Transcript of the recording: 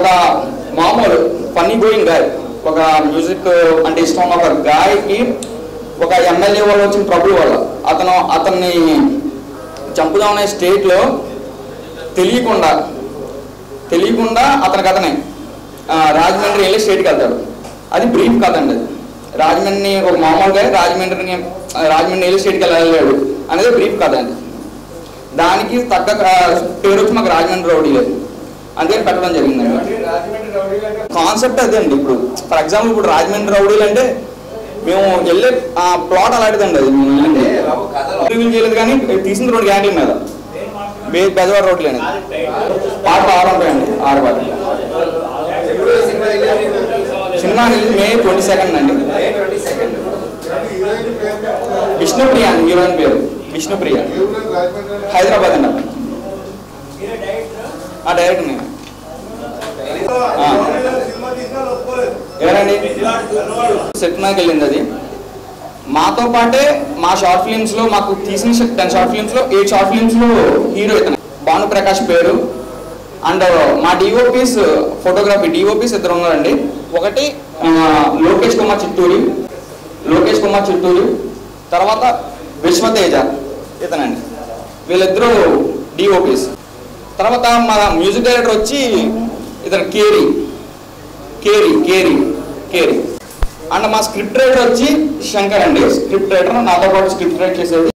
ఒక మామూలు funny going guy ఒక మ్యూజిక్ అంటే ఇష్టం ఉన్న ఒక గాయకి ఒక ఎమ్మెల్యే వల్ల వచ్చిన ట్రబుల్ వల్ల అతను అతన్ని చంపుదామనే స్టేట్లో తెలియకుండా తెలియకుండా అతనికి అతనే ఆ, రాజమండ్రి వెళ్ళి స్టేట్కి వెళ్తాడు అది బ్రీఫ్ కథ అండి అది రాజమండ్రిని ఒక మామూలుగా రాజమండ్రిని ఆ, రాజమండ్రి వెళ్ళి స్టేట్కి వెళ్ళలేడు అనేది బ్రీఫ్ కథ అండి దానికి తగ్గ ఆ, పేరు వచ్చి మాకు రాజమండ్రి రౌడీ లేదు అందుకని పెట్టడం జరిగిందండి కాన్సెప్ట్ అదే అండి ఇప్పుడు ఫర్ ఎగ్జాంపుల్ ఇప్పుడు రాజమండ్రి రౌడీలు అంటే మేము వెళ్ళే ఆ ప్లాట్ అలాంటిదండి అది మేము వెళ్ళింది రివ్యూలు చేయలేదు కానీ తీసింది రెండు గ్యాంగ్ల మీద బే పెదవాడ రోడ్లు అనేది పాటలు ఆరు ఉంటాయండి ఆరు పాటలు cinema release May twenty second అండి విష్ణుప్రియ అండి హీరోయిన్ పేరు విష్ణుప్రియ హైదరాబాద్ అండి అతను. ఆ డైరెక్ట్ నేను ఆ. ఎవరండి సెట్ మీదకి వెళ్ళింది అది మాతో పాటే మా షార్ట్ ఫిలిమ్స్ లో మాకు తీసిన టెన్ షార్ట్ ఫిలిమ్స్ లో ఎయిట్ షార్ట్ ఫిలిమ్స్ లో హీరో ఇతను భాను ప్రకాష్ పేరు అండ్ మా డిఓపీస్ ఫోటోగ్రఫీ డిఓపీస్ ఇద్దరు ఉన్నారండి ఒకటి ఆ, లోకేష్ కుమార్ చిత్తూరి లోకేష్ కుమార్ చిత్తూరి తర్వాత విశ్వతేజ ఇతనండి వీళ్ళిద్దరూ డిఓపీస్ తర్వాత మా మ్యూజిక్ డైరెక్టర్ వచ్చి ఇతను కేరీ కేరీ కేరీ కేరీ అండ్ మా స్క్రిప్ట్ రైటర్ వచ్చి శంకర్ అండి స్క్రిప్ట్ రైటర్ నాతో పాటు స్క్రిప్ట్ రైట్ చేసేది